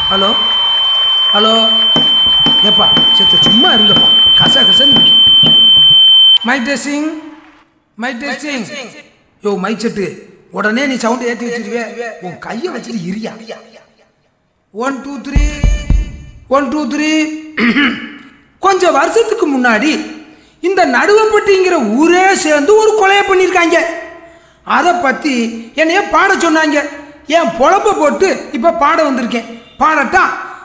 Hello hello ஏப்பா செத்த சும்மா இருங்கப்பா கச கசன்னு mic testing mic testing yo mic set உடனே நீ சவுண்ட் ஏற்றி வச்சிருவே உன் கையை வச்சுட்டு இரியா one two three one two three கொஞ்சம் வருஷத்துக்கு முன்னாடி இந்த நடுவப்பட்டிங்கிற ஊரே சேர்ந்து ஒரு கொலையை பண்ணியிருக்காங்க அதை பற்றி என்னைய பாட சொன்னாங்க என் பொழப்ப போட்டு இப்போ பாட வந்திருக்கேன் பாடட்டா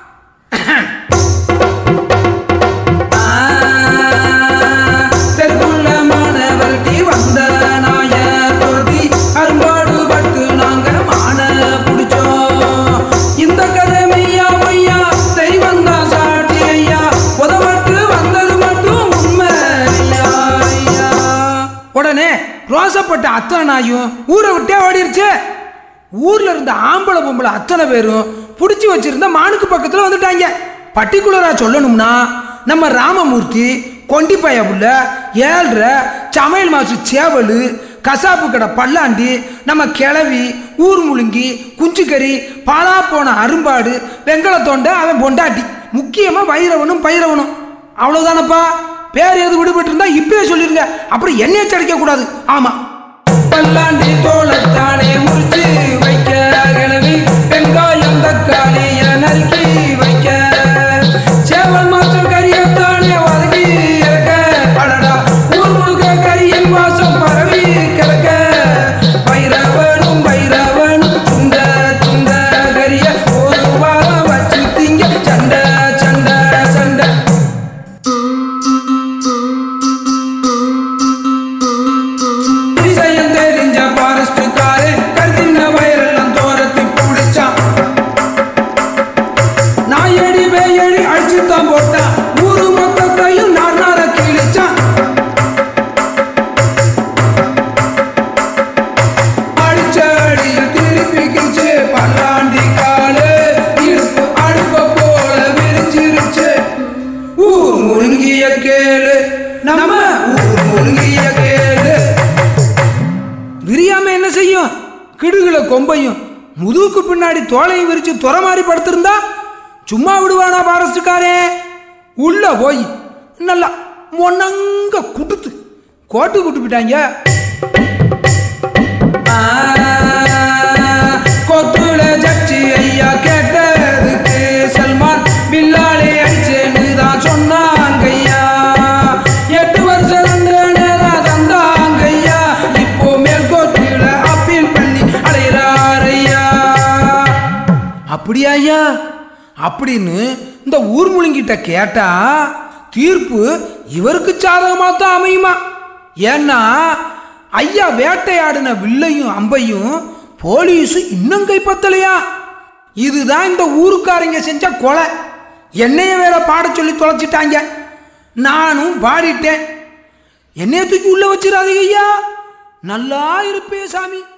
தெருக்குள்ள மாணவர்த்தி வந்த நாய துரத்தி அரும்பாடு பட்டு நாங்க மான பிடிச்சோம் இந்த கதை மெய்யா மையா தெய்வம் தான் சாட்சி ஐயா உதவட்டு வந்தது மட்டும் உண்மை ஐயா, ஐயா. உடனே ரோசப்பட்ட அத்தனை நாயும் ஊரை விட்டே ஓடிருச்சு ஊர்ல இருந்த ஆம்பளை பொம்பளை அத்தனை பேரும் பிடிச்சி வச்சிருந்த மானுக்கு பக்கத்துல வந்துட்டாங்க பர்டிகுலரா சொல்லணும்னா நம்ம ராமமூர்த்தி கொண்டிப்பாய புள்ள ஏழ்ரை சமையல் மாசு சேவல் கசாப்பு கடை பல்லாண்டி நம்ம கிளவி ஊர் முழுங்கி குஞ்சுக்கறி பாலா போன அரும்பாடு வெங்கல தொண்டை அவன் பொண்டாட்டி முக்கியமா வைரவனும் பைரவனும் அவ்வளவுதானப்பா பேர் எது விடுபட்டு இருந்தா இப்பயே சொல்லிருங்க அப்புறம் என்னைய சடைக்க கூடாது ஆமா பல்லாண்டி தோளத்தானே முறிச்சு வைக்க கிளவி வெங்காயம் தக்காளிய நறுக்கி வைக்க சேவல் மாசம் கரியத்தானே வதக்கி இறக்க அடடா ஊர் முழுக்க கரியின் வாசம் பரவி கிடக்க பைரவனும் பைரவனும் துண்ட துண்ட கரிய ஒரு வாரம் வச்சு திங்க சண்டை சண்டை சண்டை விஷயம் தெரிஞ்ச பாரஸ்டுக்காரே கருத்தின வயரெல்லாம் தோரத்தி பிடிச்சான் நாயடி வேயடி அழிச்சுத்தான் போட்டான் ஊரு மொத்தத்தையும் நார் நார கிழிச்சான் அடிச்ச அடியில் திருப்பி கிச்சு பல்லாண்டி காலு இடுப்பு அடுப்ப போல விரிஞ்சிருச்சு ஊர் முழுங்கிய கேளு நம்ம ஊர் முழுங்கிய கேளு விரியாம என்ன செய்யும் கிடுகுல கொம்பையும் முதுகுக்கு பின்னாடி தோலையும் விரிச்சு துற மாதிரி படுத்திருந்தா சும்மா விடுவானா பாரஸ்டுக்காரே உள்ள போய் நல்லா மொன்னங்க குடுத்து கோட்டு குட்டுப்பிட்டாங்க கொத்துட ஜட்ஜி ஐயா கேட்டதுக்கு சல்மான் பில்லாலே அடிச்சேன்னு தான் சொன்னாங்க ஐயா எட்டு வருஷம் தண்டனை தான் தந்தாங்க ஐயா இப்போ மேல்கோட்டில அப்பீல் பண்ணி அலைகிறார் ஐயா அப்படியா ஐயா அப்படின்னு இந்த ஊர் முழுங்கிட்ட கேட்டா தீர்ப்பு இவருக்கு சாதகமா தான் அமையுமா ஏன்னா ஐயா வேட்டையாடின வில்லையும் அம்பையும் போலீஸ் இன்னும் கைப்பத்தலையா இதுதான் இந்த ஊருக்காரங்க செஞ்ச கொலை என்னைய வேற பாட சொல்லி தொலைச்சிட்டாங்க நானும் பாடிட்டேன் என்னைய தூக்கி உள்ள வச்சிடாதீங்க ஐயா நல்லா இருப்பே சாமி